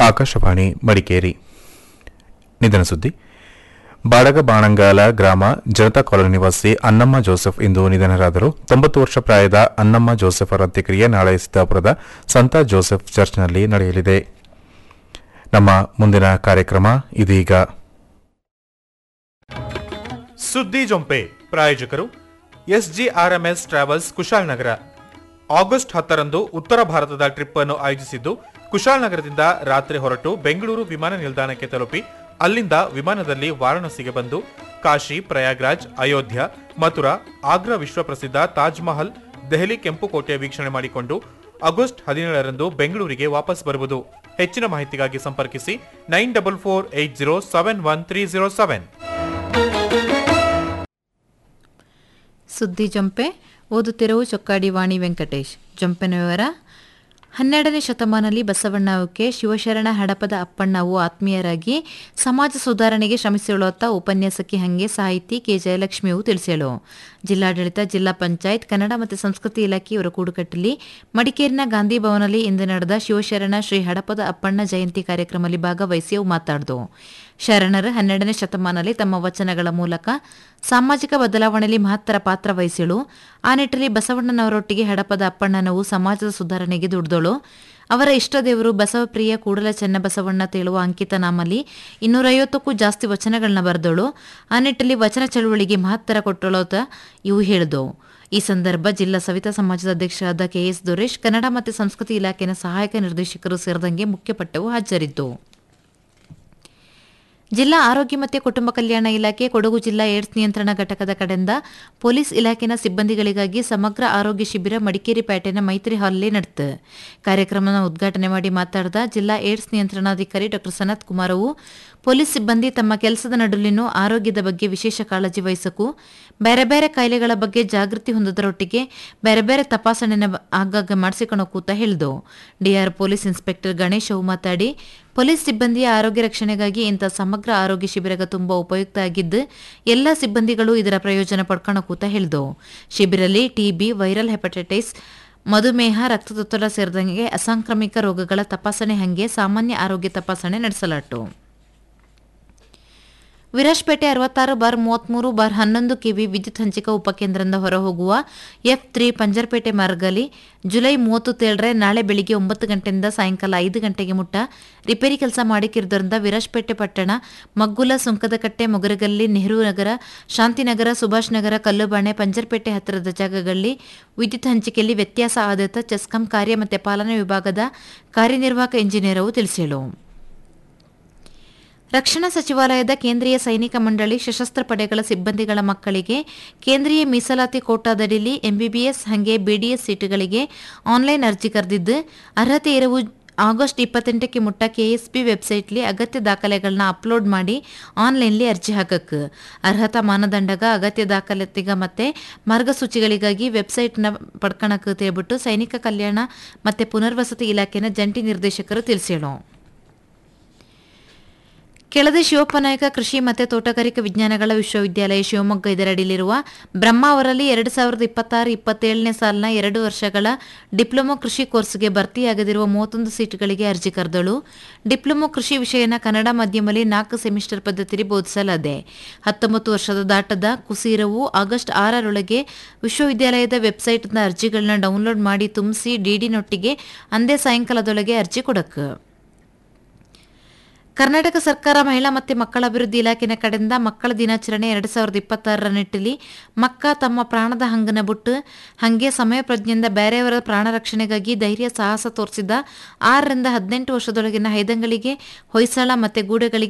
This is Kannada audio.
ಆಕಾಶವಾಣಿ ಮಡಿಕೇರಿ ನಿಧನ ಸುದ್ದಿ ಬಾಡಗ ಬಾಣಂಗಾಲ ಗ್ರಾಮ ಜನತಾ ಕಾಲೋನಿ ನಿವಾಸಿ ಅನ್ನಮ್ಮ ಜೋಸೆಫ್ ಇಂದು ನಿಧನರಾದರು ತೊಂಬತ್ತು ವರ್ಷ ಪ್ರಾಯದ ಅನ್ನಮ್ಮ ಜೋಸೆಫ್ ಅವರ ಅಂತ್ಯಕ್ರಿಯೆ ನಾಳೆ ಸಿದ್ದಾಪುರದ ಸಂತ ಜೋಸೆಫ್ ಚರ್ಚ್ನಲ್ಲಿ ನಡೆಯಲಿದೆ ನಮ್ಮ ಮುಂದಿನ ಕಾರ್ಯಕ್ರಮ ಇದೀಗ ಸುದ್ದಿ ಜೊಂಪೆ ಪ್ರಾಯೋಜಕರು ಎಸ್ಜಿಆರ್ಎಂಎಸ್ ಟ್ರಾವೆಲ್ಸ್ ಕುಶಾಲನಗರ ಆಗಸ್ಟ್ ಹತ್ತರಂದು ಉತ್ತರ ಭಾರತದ ಟ್ರಿಪ್ ಅನ್ನು ಆಯೋಜಿಸಿದ್ದು ಕುಶಾಲನಗರದಿಂದ ರಾತ್ರಿ ಹೊರಟು ಬೆಂಗಳೂರು ವಿಮಾನ ನಿಲ್ದಾಣಕ್ಕೆ ತಲುಪಿ ಅಲ್ಲಿಂದ ವಿಮಾನದಲ್ಲಿ ವಾರಾಣಸಿಗೆ ಬಂದು ಕಾಶಿ ಪ್ರಯಾಗ್ರಾಜ್ ಅಯೋಧ್ಯ ಮಥುರಾ ಆಗ್ರಾ ವಿಶ್ವಪ್ರಸಿದ್ಧ ತಾಜ್ ಮಹಲ್ ದೆಹಲಿ ಕೆಂಪುಕೋಟೆ ವೀಕ್ಷಣೆ ಮಾಡಿಕೊಂಡು ಆಗಸ್ಟ್ ಹದಿನೇಳರಂದು ಬೆಂಗಳೂರಿಗೆ ವಾಪಸ್ ಬರುವುದು ಹೆಚ್ಚಿನ ಮಾಹಿತಿಗಾಗಿ ಸಂಪರ್ಕಿಸಿ nine double four eight zero seven one three zero seven ಸುದ್ದಿ ಜಂಪೆ ಓದುತ್ತಿರುವ ಚೊಕ್ಕಾಡಿ ವಾಣಿ ವೆಂಕಟೇಶ್ ಜಂಪೆನ ವಿವರ ಹನ್ನೆರಡನೇ ಶತಮಾನದಲ್ಲಿ ಬಸವಣ್ಣವಕ್ಕೆ ಶಿವಶರಣ ಹಡಪದ ಅಪ್ಪಣ್ಣವು ಆತ್ಮೀಯರಾಗಿ ಸಮಾಜ ಸುಧಾರಣೆಗೆ ಶ್ರಮಿಸಿಳುವತ್ತ ಉಪನ್ಯಾಸಕಿ ಹಂಗೆ ಸಾಹಿತಿ ಕೆ ಜಯಲಕ್ಷ್ಮಿಯು ತಿಳಿಸೇಳು ಜಿಲ್ಲಾಡಳಿತ ಜಿಲ್ಲಾ ಪಂಚಾಯತ್ ಕನ್ನಡ ಮತ್ತು ಸಂಸ್ಕೃತಿ ಇಲಾಖೆ ಇವರ ಕೂಡುಕಟ್ಟಲ್ಲಿ ಮಡಿಕೇರಿನ ಗಾಂಧಿ ಭವನಲ್ಲಿ ಇಂದು ನಡೆದ ಶಿವಶರಣ ಶ್ರೀ ಹಡಪದ ಅಪ್ಪಣ್ಣ ಜಯಂತಿ ಕಾರ್ಯಕ್ರಮದಲ್ಲಿ ಭಾಗವಹಿಸಿ ಅವು ಮಾತಾಡಿದು ಶರಣರು ಹನ್ನೆರಡನೇ ಶತಮಾನದಲ್ಲಿ ತಮ್ಮ ವಚನಗಳ ಮೂಲಕ ಸಾಮಾಜಿಕ ಬದಲಾವಣೆಯಲ್ಲಿ ಮಹತ್ತರ ಪಾತ್ರ ವಹಿಸಿಳು ಆ ನಿಟ್ಟಲ್ಲಿ ಬಸವಣ್ಣನವರೊಟ್ಟಿಗೆ ಹಡಪದ ಅಪ್ಪಣ್ಣನವು ಸಮಾಜದ ಸುಧಾರಣೆಗೆ ದುಡಿದಳು ಅವರ ಇಷ್ಟದೇವರು ಬಸವಪ್ರಿಯ ಕೂಡಲ ಚೆನ್ನಬಸವಣ್ಣ ತೇಳುವ ಅಂಕಿತ ನಾಮಲ್ಲಿ ಇನ್ನೂರೈವತ್ತಕ್ಕೂ ಜಾಸ್ತಿ ವಚನಗಳನ್ನ ಬರೆದಳು ಆ ನಿಟ್ಟಲ್ಲಿ ವಚನ ಚಳುವಳಿಗೆ ಮಹತ್ತರ ಕೊಟ್ಟಳೋತ ಇವು ಹೇಳಿದವು ಈ ಸಂದರ್ಭ ಜಿಲ್ಲಾ ಸವಿತಾ ಸಮಾಜದ ಅಧ್ಯಕ್ಷರಾದ ಕೆಎಸ್ ದೊರೇಶ್ ಕನ್ನಡ ಮತ್ತು ಸಂಸ್ಕೃತಿ ಇಲಾಖೆಯ ಸಹಾಯಕ ನಿರ್ದೇಶಕರು ಸೇರಿದಂಗೆ ಮುಖ್ಯಪಟ್ಟವು ಹಾಜರಿದ್ದು ಜಿಲ್ಲಾ ಆರೋಗ್ಯ ಮತ್ತು ಕುಟುಂಬ ಕಲ್ಯಾಣ ಇಲಾಖೆ ಕೊಡಗು ಜಿಲ್ಲಾ ಏಡ್ಸ್ ನಿಯಂತ್ರಣ ಘಟಕದ ಕಡೆಯಿಂದ ಪೊಲೀಸ್ ಇಲಾಖೆನ ಸಿಬ್ಬಂದಿಗಳಿಗಾಗಿ ಸಮಗ್ರ ಆರೋಗ್ಯ ಶಿಬಿರ ಮಡಿಕೇರಿ ಪೇಟೆನ ಮೈತ್ರಿ ಹಾಲ್ನಲ್ಲಿ ನಡೆತು ಕಾರ್ಯಕ್ರಮನ ಉದ್ಘಾಟನೆ ಮಾಡಿ ಮಾತಾಡಿದ ಜಿಲ್ಲಾ ಏಡ್ಸ್ ನಿಯಂತ್ರಣಾಧಿಕಾರಿ ಡಾ ಸನತ್ ಕುಮಾರವು ಪೊಲೀಸ್ ಸಿಬ್ಬಂದಿ ತಮ್ಮ ಕೆಲಸದ ನಡುಲಿನೂ ಆರೋಗ್ಯದ ಬಗ್ಗೆ ವಿಶೇಷ ಕಾಳಜಿ ವಹಿಸಕು ಬೇರೆ ಬೇರೆ ಕಾಯಿಲೆಗಳ ಬಗ್ಗೆ ಜಾಗೃತಿ ಹೊಂದೋದರೊಟ್ಟಿಗೆ ಬೇರೆ ಬೇರೆ ತಪಾಸಣೆನ ಆಗಾಗ ಮಾಡಿಸಿಕೊಳ್ಳೋಕೂತ ಹೇಳಿದು ಡಿಆರ್ ಪೊಲೀಸ್ ಇನ್ಸ್ಪೆಕ್ಟರ್ ಗಣೇಶ್ ಅವು ಮಾತಾಡಿ ಪೊಲೀಸ್ ಸಿಬ್ಬಂದಿಯ ಆರೋಗ್ಯ ರಕ್ಷಣೆಗಾಗಿ ಇಂಥ ಸಮಗ್ರ ಆರೋಗ್ಯ ಶಿಬಿರಗ ತುಂಬಾ ಉಪಯುಕ್ತ ಆಗಿದ್ದು ಎಲ್ಲ ಸಿಬ್ಬಂದಿಗಳು ಇದರ ಪ್ರಯೋಜನ ಪಡ್ಕೊಳ್ಳೋಕೂತ ಹೇಳಿದವು ಶಿಬಿರಲ್ಲಿ ಟಿಬಿ ವೈರಲ್ ಹೆಪಟೈಟಿಸ್ ಮಧುಮೇಹ ರಕ್ತದೊತ್ತಡ ಸೇರಿದಂಗೆ ಅಸಾಂಕ್ರಾಮಿಕ ರೋಗಗಳ ತಪಾಸಣೆ ಹಂಗೆ ಸಾಮಾನ್ಯ ಆರೋಗ್ಯ ತಪಾಸಣೆ ನಡೆಸಲಾಟು ವಿರಾಜ್ಪೇಟೆ ಅರವತ್ತಾರು ಬಾರ್ ಮೂವತ್ಮೂರು ಬಾರ್ ಹನ್ನೊಂದು ಕೆವಿ ವಿದ್ಯುತ್ ಹಂಚಿಕೆ ಉಪಕೇಂದ್ರದಿಂದ ಹೊರಹೋಗುವ ಎಫ್ ತ್ರೀ ಪಂಜರ್ಪೇಟೆ ಮಾರ್ಗಲಿ ಜುಲೈ ಮೂವತ್ತು ತೇಳರೆ ನಾಳೆ ಬೆಳಿಗ್ಗೆ ಒಂಬತ್ತು ಗಂಟೆಯಿಂದ ಸಾಯಂಕಾಲ ಐದು ಗಂಟೆಗೆ ಮುಟ್ಟ ರಿಪೇರಿ ಕೆಲಸ ಮಾಡಿಕ್ಕಿರುವುದರಿಂದ ವಿರಾಜ್ಪೇಟೆ ಪಟ್ಟಣ ಮಗ್ಗುಲ ಸುಂಕದಕಟ್ಟೆ ಮೊಗರಗಲ್ಲಿ ನೆಹರು ನಗರ ಶಾಂತಿನಗರ ಸುಭಾಷ್ ನಗರ ಕಲ್ಲುಬಾಣೆ ಪಂಜರ್ಪೇಟೆ ಹತ್ತಿರದ ಜಾಗಗಳಲ್ಲಿ ವಿದ್ಯುತ್ ಹಂಚಿಕೆಯಲ್ಲಿ ವ್ಯತ್ಯಾಸ ಆದತ ಚೆಸ್ಕಾಂ ಕಾರ್ಯ ಮತ್ತು ಪಾಲನಾ ವಿಭಾಗದ ಕಾರ್ಯನಿರ್ವಾಹಕ ಇಂಜಿನಿಯರ್ ಅವು ತಿಳಿಸಿಳು ರಕ್ಷಣಾ ಸಚಿವಾಲಯದ ಕೇಂದ್ರೀಯ ಸೈನಿಕ ಮಂಡಳಿ ಸಶಸ್ತ್ರ ಪಡೆಗಳ ಸಿಬ್ಬಂದಿಗಳ ಮಕ್ಕಳಿಗೆ ಕೇಂದ್ರೀಯ ಮೀಸಲಾತಿ ಕೋಟಾದಡಿಲಿ ಎಂಬಿಬಿಎಸ್ ಹಾಗೆ ಬಿಡಿಎಸ್ ಸೀಟುಗಳಿಗೆ ಆನ್ಲೈನ್ ಅರ್ಜಿ ಕರೆದಿದ್ದು ಅರ್ಹತೆ ಇರುವ ಆಗಸ್ಟ್ ಇಪ್ಪತ್ತೆಂಟಕ್ಕೆ ಮುಟ್ಟ ಕೆಎಸ್ಪಿ ವೆಬ್ಸೈಟ್ಲಿ ಅಗತ್ಯ ದಾಖಲೆಗಳನ್ನ ಅಪ್ಲೋಡ್ ಮಾಡಿ ಆನ್ಲೈನ್ಲಿ ಅರ್ಜಿ ಹಾಕಕ್ಕೆ ಅರ್ಹತಾ ಮಾನದಂಡಗ ಅಗತ್ಯ ದಾಖಲಾತಿಗ ಮತ್ತೆ ಮಾರ್ಗಸೂಚಿಗಳಿಗಾಗಿ ವೆಬ್ಸೈಟ್ನ ಪಡ್ಕಣಕ್ಕೆ ತೇಳ್ಬಿಟ್ಟು ಸೈನಿಕ ಕಲ್ಯಾಣ ಮತ್ತೆ ಪುನರ್ವಸತಿ ಇಲಾಖೆನ ಜಂಟಿ ನಿರ್ದೇಶಕರು ತಿಳಿಸಿಳು ಕೆಳದಿ ಶಿವಪ್ಪನಾಯಕ ಕೃಷಿ ಮತ್ತು ತೋಟಗಾರಿಕಾ ವಿಜ್ಞಾನಗಳ ವಿಶ್ವವಿದ್ಯಾಲಯ ಶಿವಮೊಗ್ಗ ಇದರಡಿಲಿರುವ ಬ್ರಹ್ಮಾವರಲ್ಲಿ ಎರಡು ಸಾವಿರದ ಇಪ್ಪತ್ತಾರು ಇಪ್ಪತ್ತೇಳನೇ ಸಾಲಿನ ಎರಡು ವರ್ಷಗಳ ಡಿಪ್ಲೊಮೊ ಕೃಷಿ ಕೋರ್ಸ್ಗೆ ಭರ್ತಿಯಾಗದಿರುವ ಮೂವತ್ತೊಂದು ಸೀಟುಗಳಿಗೆ ಅರ್ಜಿ ಕರೆದಳು ಡಿಪ್ಲೊಮೊ ಕೃಷಿ ವಿಷಯನ ಕನ್ನಡ ಮಾಧ್ಯಮದಲ್ಲಿ ನಾಲ್ಕು ಸೆಮಿಸ್ಟರ್ ಪದ್ಧತಿಯಲ್ಲಿ ಬೋಧಿಸಲಾಗಿದೆ ಹತ್ತೊಂಬತ್ತು ವರ್ಷದ ದಾಟದ ಕುಸೀರವು ಆಗಸ್ಟ್ ಆರರೊಳಗೆ ವಿಶ್ವವಿದ್ಯಾಲಯದ ವೆಬ್ಸೈಟ್ನ ಅರ್ಜಿಗಳನ್ನ ಡೌನ್ಲೋಡ್ ಮಾಡಿ ತುಂಬಿಸಿ ಡಿಡಿನೊಟ್ಟಿಗೆ ಅಂದೇ ಸಾಯಂಕಾಲದೊಳಗೆ ಅರ್ಜಿ ಕೊಡಕ್ಕೆ ಕರ್ನಾಟಕ ಸರ್ಕಾರ ಮಹಿಳಾ ಮತ್ತು ಮಕ್ಕಳ ಅಭಿವೃದ್ಧಿ ಇಲಾಖೆನ ಕಡೆಯಿಂದ ಮಕ್ಕಳ ದಿನಾಚರಣೆ ಎರಡು ಸಾವಿರದ ಇಪ್ಪತ್ತಾರರ ನಿಟ್ಟಿನಲ್ಲಿ ಮಕ್ಕ ತಮ್ಮ ಪ್ರಾಣದ ಹಂಗನ ಬಿಟ್ಟು ಹಂಗೆ ಸಮಯ ಪ್ರಜ್ಞೆಯಿಂದ ಬೇರೆಯವರ ಪ್ರಾಣ ರಕ್ಷಣೆಗಾಗಿ ಧೈರ್ಯ ಸಾಹಸ ತೋರಿಸಿದ ಆರರಿಂದ ಹದಿನೆಂಟು ವರ್ಷದೊಳಗಿನ ಹೈದಂಗಳಿಗೆ ಹೊಯ್ಸಳ ಮತ್ತು ಗೂಡೆಗಳಿಗೆ